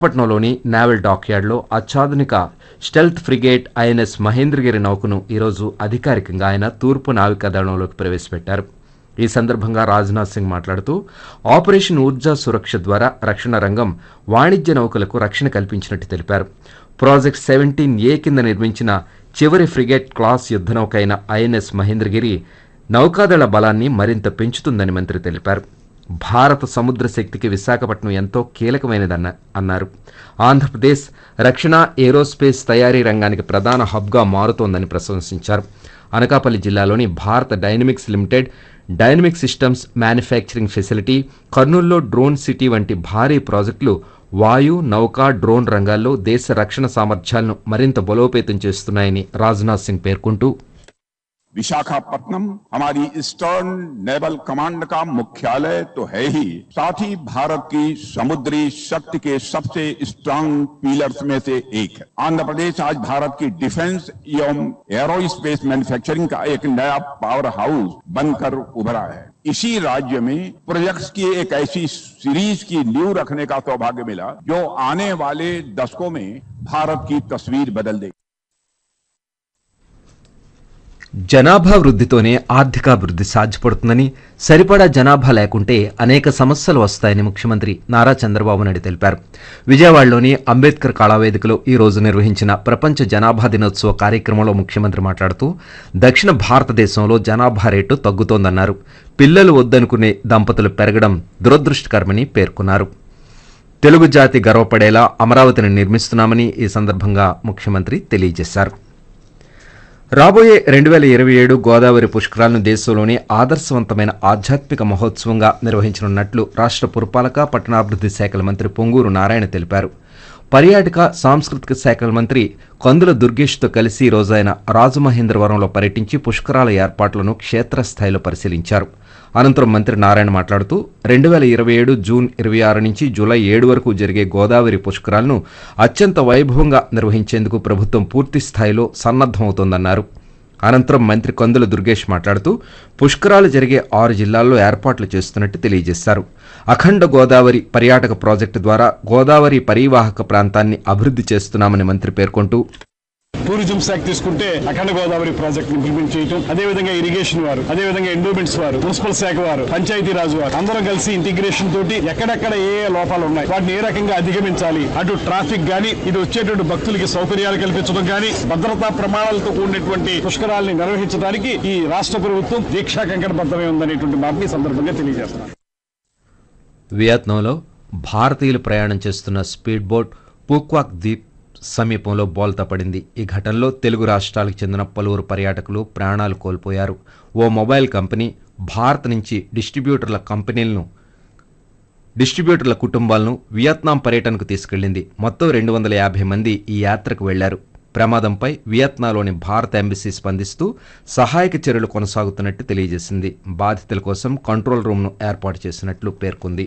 విశాఖపట్నంలోని నేవల్ డాక్యార్డ్లో అత్యాధునిక స్టెల్త్ ఫ్రిగేట్ ఐఎన్ఎస్ మహేంద్రగిరి నౌకను ఈరోజు అధికారికంగా ఆయన తూర్పు నావికా దళంలోకి ప్రవేశపెట్టారు ఈ సందర్భంగా రాజ్నాథ్ సింగ్ మాట్లాడుతూ ఆపరేషన్ ఊర్జా సురక్ష ద్వారా రక్షణ రంగం వాణిజ్య నౌకలకు రక్షణ కల్పించినట్టు తెలిపారు ప్రాజెక్ట్ సెవెంటీన్ ఏ కింద నిర్మించిన చివరి ఫ్రిగేట్ క్లాస్ యుద్ధ నౌక అయిన ఐఎన్ఎస్ మహేంద్రగిరి నౌకాదళ బలాన్ని మరింత పెంచుతుందని మంత్రి తెలిపారు భారత సముద్ర శక్తికి విశాఖపట్నం ఎంతో కీలకమైనదన్న అన్నారు ఆంధ్రప్రదేశ్ రక్షణ ఏరోస్పేస్ తయారీ రంగానికి ప్రధాన హబ్గా మారుతోందని ప్రశంసించారు అనకాపల్లి జిల్లాలోని Bharat dynamics limited dynamic systems manufacturing facility కర్నూల్లో డ్రోన్ సిటీ వంటి భారీ ప్రాజెక్టులు వాయు నౌక డ్రోన్ రంగాల్లో దేశ రక్షణ సామర్థ్యాలను మరింత బలోపేతం చేస్తున్నాయని రాజ్నాథ్ సింగ్ పేర్కొంటూ विशाखापट्टनम हमारी ईस्टर्न नेवल कमांड का मुख्यालय तो है ही साथ ही भारत की समुद्री शक्ति के सबसे स्ट्रांग पिलर्स में से एक है आंध्र प्रदेश आज भारत की डिफेंस एवं एरोस्पेस मैन्युफैक्चरिंग का एक नया पावर हाउस बनकर उभरा है इसी राज्य में प्रोजेक्ट्स की एक ऐसी सीरीज की नींव रखने का सौभाग्य मिला जो आने वाले दशकों में भारत की तस्वीर बदल देगी జనాభా వృద్ధితోనే ఆర్థికాభివృద్ధి సాధ్యపడుతుందని సరిపడా జనాభా లేకుంటే అనేక సమస్యలు వస్తాయని ముఖ్యమంత్రి నారా చంద్రబాబు నాయుడు తెలిపారు విజయవాడలోని అంబేద్కర్ కళావేదికలో ఈ రోజు నిర్వహించిన ప్రపంచ జనాభా దినోత్సవ కార్యక్రమంలో ముఖ్యమంత్రి మాట్లాడుతూ దక్షిణ భారతదేశంలో జనాభా రేటు తగ్గుతోందన్నారు పిల్లలు వద్దనుకునే దంపతులు పెరగడం దురదృష్టకరమని పేర్కొన్నారు తెలుగు జాతి గర్వపడేలా అమరావతిని నిర్మిస్తున్నామని ఈ సందర్భంగా ముఖ్యమంత్రి తెలియజేశారు రాబోయే రెండు వేల ఇరవై ఏడు గోదావరి పుష్కరాలను దేశంలోని ఆదర్శవంతమైన ఆధ్యాత్మిక మహోత్సవంగా నిర్వహించనున్నట్లు రాష్ట్ర పురపాలక పట్టణాభివృద్ధి శాఖల మంత్రి పొంగూరు నారాయణ తెలిపారు పర్యాటక సాంస్కృతిక శాఖల మంత్రి కందుల దుర్గేష్తో కలిసి ఈ రోజు ఆయన రాజమహేంద్రవరంలో పర్యటించి పుష్కరాల ఏర్పాట్లను క్షేత్రస్థాయిలో పరిశీలించారు అనంతరం మంత్రి నారాయణ మాట్లాడుతూ రెండు వేల ఇరవై ఏడు జూన్ ఇరవై ఆరు నుంచి జూలై ఏడు వరకు జరిగే గోదావరి పుష్కరాలను అత్యంత వైభవంగా నిర్వహించేందుకు ప్రభుత్వం పూర్తి స్థాయిలో సన్నద్దమవుతోందన్నారు అనంతరం మంత్రి కందుల దుర్గేష్ మాట్లాడుతూ పుష్కరాలు జరిగే ఆరు జిల్లాల్లో ఏర్పాట్లు చేస్తున్నట్టు తెలియజేశారు అఖండ గోదావరి పర్యాటక ప్రాజెక్టు ద్వారా గోదావరి పరివాహక ప్రాంతాన్ని అభివృద్ధి చేస్తున్నామని మంత్రి పేర్కొంటూ టూరిజం శాఖ తీసుకుంటే అఖండ గోదావరి ప్రాజెక్ట్ ఇంప్లిమెంట్ చేయడం అదే విధంగా ఇరిగేషన్ వారు అదే విధంగా ఎండోమెంట్స్ వారు మున్సిపల్ శాఖ వారు పంచాయతీ రాజు వారు అందరం కలిసి ఇంటిగ్రేషన్ తోటి ఎక్కడెక్కడ ఏ ఏ లోపాలు ఉన్నాయి వాటిని ఏ రకంగా అధిగమించాలి అటు ట్రాఫిక్ గానీ ఇది వచ్చేటువంటి భక్తులకి సౌకర్యాలు కల్పించడం గానీ భద్రతా ప్రమాణాలతో కూడినటువంటి పుష్కరాల్ని నిర్వహించడానికి ఈ రాష్ట్ర ప్రభుత్వం దీక్షా కంకణబద్ధమై ఉందనేటువంటి మాటని ఈ సందర్భంగా తెలియజేస్తున్నాను వియత్నాంలో భారతీయులు ప్రయాణం చేస్తున్న స్పీడ్ బోట్ పూక్వాక్ ద్వీప్ సమీపంలో బోల్తా పడింది ఈ ఘటనలో తెలుగు రాష్ట్రాలకు చెందిన పలువురు పర్యాటకులు ప్రాణాలు కోల్పోయారు ఓ మొబైల్ కంపెనీ భారత్ నుంచి డిస్ట్రిబ్యూటర్ల కంపెనీలను డిస్ట్రిబ్యూటర్ల కుటుంబాలను వియత్నాం పర్యటనకు తీసుకెళ్లింది మొత్తం రెండు వందల యాభై మంది ఈ యాత్రకు వెళ్లారు ప్రమాదంపై వియత్నాంలోని భారత ఎంబసీ స్పందిస్తూ సహాయక చర్యలు కొనసాగుతున్నట్టు తెలియజేసింది బాధితుల కోసం కంట్రోల్ రూమ్ను ఏర్పాటు చేసినట్లు పేర్కొంది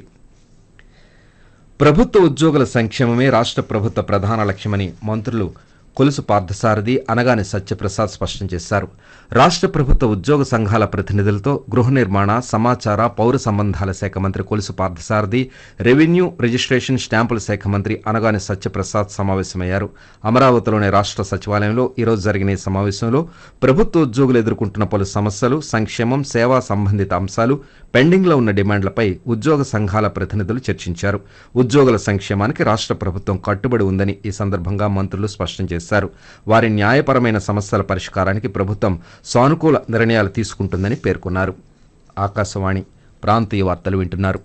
ప్రభుత్వ ఉద్యోగుల సంక్షేమమే రాష్ట్ర ప్రభుత్వ ప్రధాన లక్ష్యమని మంత్రులు కొలుసు పార్థసారథి అనగాని సత్యప్రసాద్ స్పష్టం చేశారు రాష్ట్ర ప్రభుత్వ ఉద్యోగ సంఘాల ప్రతినిధులతో గృహ నిర్మాణ సమాచార పౌర సంబంధాల శాఖ మంత్రి కొలుసు పార్థసారథి రెవెన్యూ రిజిస్ట్రేషన్ స్టాంపుల శాఖ మంత్రి అనగాని సత్యప్రసాద్ సమావేశమయ్యారు అమరావతిలోని రాష్ట్ర సచివాలయంలో ఈరోజు జరిగిన ఈ సమావేశంలో ప్రభుత్వ ఉద్యోగులు ఎదుర్కొంటున్న పలు సమస్యలు సంక్షేమం సేవా సంబంధిత అంశాలు పెండింగ్లో ఉన్న డిమాండ్లపై ఉద్యోగ సంఘాల ప్రతినిధులు చర్చించారు ఉద్యోగుల సంక్షేమానికి రాష్ట్ర ప్రభుత్వం కట్టుబడి ఉందని ఈ సందర్భంగా మంత్రులు స్పష్టం చేశారు వారి న్యాయపరమైన సమస్యల పరిష్కారానికి ప్రభుత్వం సానుకూల నిర్ణయాలు తీసుకుంటుందని పేర్కొన్నారు ఆకాశవాణి ప్రాంతీయ వార్తలు వింటున్నారు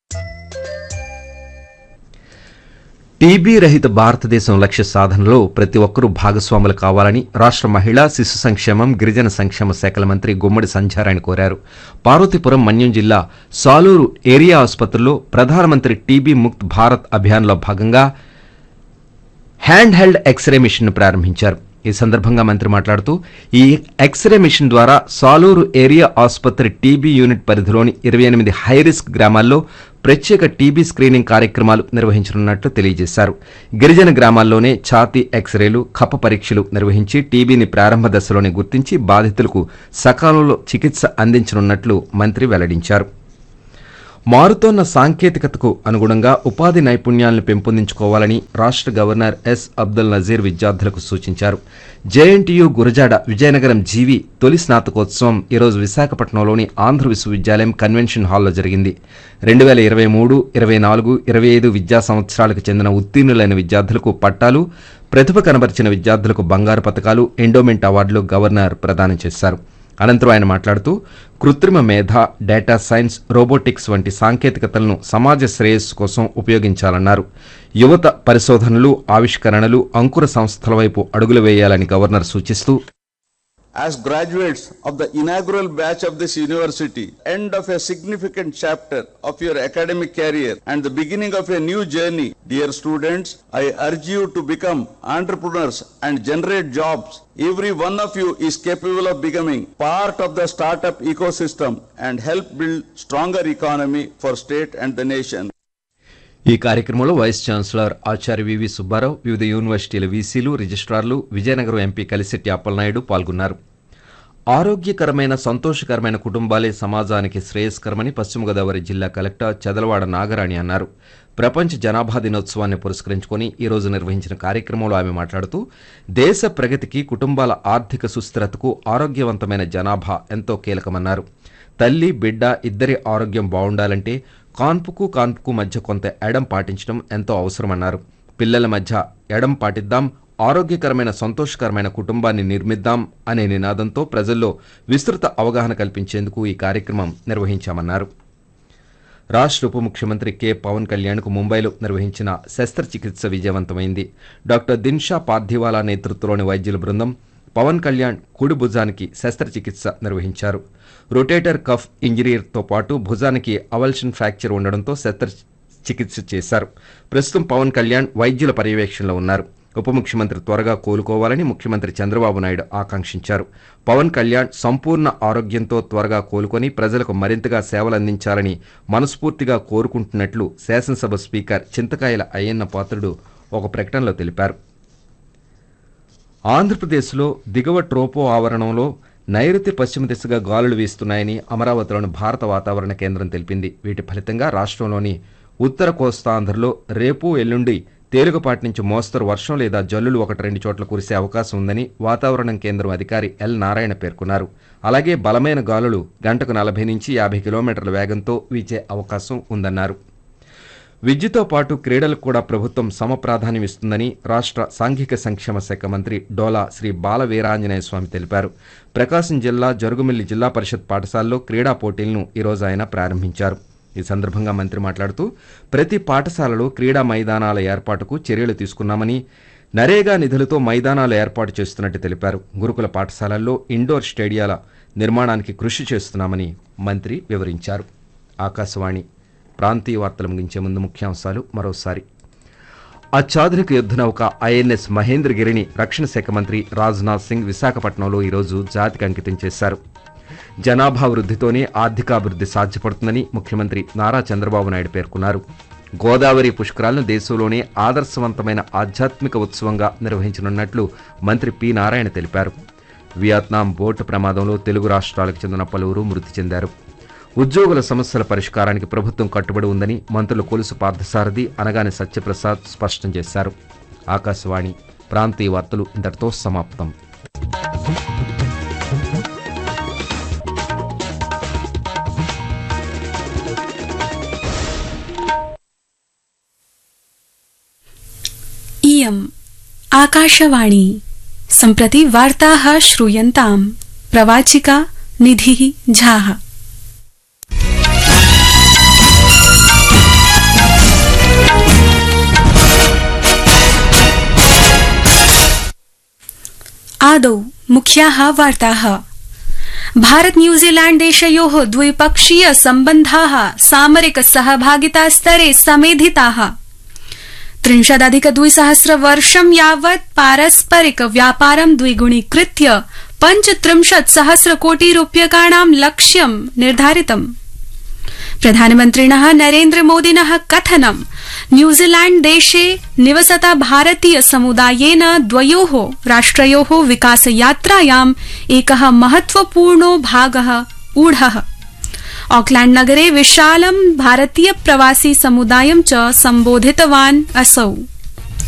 టీబీ రహిత భారతదేశం లక్ష్య సాధనలో ప్రతి ఒక్కరూ భాగస్వాములు కావాలని రాష్ట్ర మహిళా శిశు సంక్షేమం గిరిజన సంక్షేమ శాఖల మంత్రి గుమ్మడి సంధ్యారాయణ కోరారు పార్వతీపురం మన్యం జిల్లా సాలూరు ఏరియా ఆసుపత్రిలో ప్రధానమంత్రి టీబీ ముక్త్ భారత్ అభియాన్లో భాగంగా హ్యాండ్ హెల్డ్ ఎక్స్రే మిషన్ను ప్రారంభించారు ఈ సందర్భంగా మంత్రి మాట్లాడుతూ ఈ ఎక్స్రే మిషన్ ద్వారా సాలూరు ఏరియా ఆసుపత్రి టీబీ యూనిట్ పరిధిలోని ఇరవై ఎనిమిది హైరిస్క్ గ్రామాల్లో ప్రత్యేక టీబీ స్క్రీనింగ్ కార్యక్రమాలు నిర్వహించనున్నట్లు తెలియజేశారు గిరిజన గ్రామాల్లోనే ఛాతీ ఎక్స్రేలు కఫ పరీక్షలు నిర్వహించి టీబీని ప్రారంభ దశలోనే గుర్తించి బాధితులకు సకాలంలో చికిత్స అందించనున్నట్లు మంత్రి వెల్లడించారు మారుతోన్న సాంకేతికతకు అనుగుణంగా ఉపాధి నైపుణ్యాలను పెంపొందించుకోవాలని రాష్ట్ర గవర్నర్ ఎస్ అబ్దుల్ నజీర్ విద్యార్థులకు సూచించారు జేఎన్టీయు గురజాడ విజయనగరం జీవి తొలి స్నాతకోత్సవం ఈరోజు విశాఖపట్నంలోని ఆంధ్ర విశ్వవిద్యాలయం కన్వెన్షన్ హాల్లో జరిగింది రెండు వేల ఇరవై మూడు ఇరవై నాలుగు ఇరవై ఐదు విద్యా సంవత్సరాలకు చెందిన ఉత్తీర్ణులైన విద్యార్థులకు పట్టాలు ప్రతిభ కనబరిచిన విద్యార్థులకు బంగారు పథకాలు ఎండోమెంట్ అవార్డులు గవర్నర్ ప్రదానం చేశారు అనంతరం ఆయన మాట్లాడుతూ కృత్రిమ మేధ డేటా సైన్స్ రోబోటిక్స్ వంటి సాంకేతికతలను సమాజ శ్రేయస్సు కోసం ఉపయోగించాలన్నారు యువత పరిశోధనలు ఆవిష్కరణలు అంకుర సంస్థల వైపు అడుగులు వేయాలని గవర్నర్ సూచిస్తూ as graduates of the inaugural batch of this university, end of a significant chapter of your academic career and the beginning of a new journey, dear students, I urge you to become entrepreneurs and generate jobs. Every one of you is capable of becoming part of the startup ecosystem and help build stronger economy for state and the nation. ఈ కార్యక్రమంలో vice chancellor ఆచార్య V V Subbarao వివిధ యూనివర్సిటీల వీసీలు రిజిస్ట్రార్లు Vizianagaram MP Kalisetti Appalanaidu పాల్గొన్నారు ఆరోగ్యకరమైన సంతోషకరమైన కుటుంబాలే సమాజానికి శ్రేయస్కరమని పశ్చిమ గోదావరి జిల్లా కలెక్టర్ చదలవాడ నాగరాణి అన్నారు ప్రపంచ జనాభా దినోత్సవాన్ని పురస్కరించుకొని ఈ రోజు నిర్వహించిన కార్యక్రమంలో ఆమె మాట్లాడుతూ దేశ ప్రగతికి కుటుంబాల ఆర్థిక సుస్థిరతకు ఆరోగ్యవంతమైన జనాభా ఎంతో కీలకమన్నారు తల్లి బిడ్డ ఇద్దరి ఆరోగ్యం బాగుండాలంటే కాన్పుకు కాన్పుకు మధ్య కొంత ఎడం పాటించడం ఎంతో అవసరమన్నారు పిల్లల మధ్య ఎడం పాటిద్దాం ఆరోగ్యకరమైన సంతోషకరమైన కుటుంబాన్ని నిర్మిద్దాం అనే నినాదంతో ప్రజల్లో విస్తృత అవగాహన కల్పించేందుకు ఈ కార్యక్రమం నిర్వహించామన్నారు రాష్ట్ర ఉప ముఖ్యమంత్రి కె పవన్ కళ్యాణ్కు ముంబైలో నిర్వహించిన శస్త్రచికిత్స విజయవంతమైంది డాక్టర్ దిన్షా పార్థివాలా నేతృత్వంలోని వైద్యుల బృందం పవన్ కళ్యాణ్ కుడి భుజానికి శస్త్రచికిత్స నిర్వహించారు రొటేటర్ కఫ్ ఇంజరీతో పాటు భుజానికి అవల్షన్ ఫ్రాక్చర్ ఉండడంతో శస్త్రచికిత్స చేశారు ప్రస్తుతం పవన్ కళ్యాణ్ వైద్యుల పర్యవేక్షణలో ఉన్నారు ఉప ముఖ్యమంత్రి త్వరగా కోలుకోవాలని ముఖ్యమంత్రి చంద్రబాబు నాయుడు ఆకాంక్షించారు పవన్ కళ్యాణ్ సంపూర్ణ ఆరోగ్యంతో త్వరగా కోలుకొని ప్రజలకు మరింతగా సేవలందించాలని మనస్ఫూర్తిగా కోరుకుంటున్నట్లు శాసనసభ స్పీకర్ చింతకాయల అయ్యన్న పాత్రుడు ఒక ప్రకటనలో తెలిపారు ఆంధ్రప్రదేశ్లో దిగువ ట్రోపో ఆవరణంలో నైరుతి పశ్చిమ దిశగా గాలులు వీస్తున్నాయని అమరావతిలోని భారత వాతావరణ కేంద్రం తెలిపింది వీటి ఫలితంగా రాష్ట్రంలోని ఉత్తర కోస్తాంధ్రలో రేపు ఎల్లుండి తేలికపాటి నుంచి మోస్తరు వర్షం లేదా జల్లులు ఒకటి రెండు చోట్ల కురిసే అవకాశం ఉందని వాతావరణ కేంద్రం అధికారి ఎల్ నారాయణ పేర్కొన్నారు అలాగే బలమైన గాలులు గంటకు నలభై నుంచి యాభై కిలోమీటర్ల వేగంతో వీచే అవకాశం ఉందన్నారు విద్యతో పాటు క్రీడలకు కూడా ప్రభుత్వం సమ ప్రాధాన్యం ఇస్తుందని రాష్ట్ర సాంఘిక సంక్షేమ శాఖ మంత్రి డోలా శ్రీ బాల వీరాంజనేయ స్వామి తెలిపారు ప్రకాశం జిల్లా జరుగుమిల్లి జిల్లా పరిషత్ పాఠశాలలో క్రీడా పోటీలను ఈరోజు ఆయన ప్రారంభించారు ఈ సందర్భంగా మంత్రి మాట్లాడుతూ ప్రతి పాఠశాలలో క్రీడా మైదానాల ఏర్పాటుకు చర్యలు తీసుకున్నామని నరేగా నిధులతో మైదానాలు ఏర్పాటు చేస్తున్నట్టు తెలిపారు గురుకుల పాఠశాలల్లో ఇండోర్ స్టేడియాల నిర్మాణానికి కృషి చేస్తున్నామని మంత్రి వివరించారు ఆకాశవాణి ప్రాంతీయ వార్తలు ముగించే ముందు ముఖ్యాంశాలు మరోసారి అత్యాధునిక యుద్ధ నౌక ఐఎన్ఎస్ మహేంద్రగిరిని రక్షణ శాఖ మంత్రి రాజ్నాథ్ సింగ్ విశాఖపట్నంలో ఈరోజు జాతికి అంకితం చేశారు జనాభా వృద్ధితోనే ఆర్థికాభివృద్ధి సాధ్యపడుతుందని ముఖ్యమంత్రి నారా చంద్రబాబు నాయుడు పేర్కొన్నారు గోదావరి పుష్కరాలను దేశంలోనే ఆదర్శవంతమైన ఆధ్యాత్మిక ఉత్సవంగా నిర్వహించనున్నట్లు మంత్రి పి నారాయణ తెలిపారు వియత్నాం బోటు ప్రమాదంలో తెలుగు రాష్ట్రాలకు చెందిన పలువురు మృతి చెందారు ఉద్యోగుల సమస్యల పరిష్కారానికి ప్రభుత్వం కట్టుబడి ఉందని మంత్రులు కొలుసు పార్థసారథి అనగాని సత్యప్రసాద్ స్పష్టం చేశారు ఆకాశవాణి ప్రాంతీయ వార్తలు ఇంతటితో సమాప్తం इयम् आकाशवाणी सम्प्रति वार्ताः श्रूयन्ताम् प्रवाचिका निधिः झाः आदौ मुख्याः वार्ताः भारत न्यूजीलैण्ड देशयोः द्विपक्षीय सम्बन्धाः सामरिक सहभागिता स्तरे समेधिताः त्रिंशदधिक द्विसहस्र वर्षं यावत् पारस्परिक व्यापारं द्विगुणीकृत्य पञ्चत्रिंशत् सहस्र कोटि रूप्यकाणां लक्ष्यं निर्धारितम् प्रधानमन्त्रिण नरेन्द्र मोदिन कथनं न्यूजीलैण्ड देशे निवसता भारतीय समुदायेन द्वयो राष्ट्रयो विकासयात्रायाम् एक महत्वपूर्णो भाग ऊढ ऑकलैण्ड नगरे विशालं भारतीय प्रवासी समुदायं च सम्बोधितवान् असौ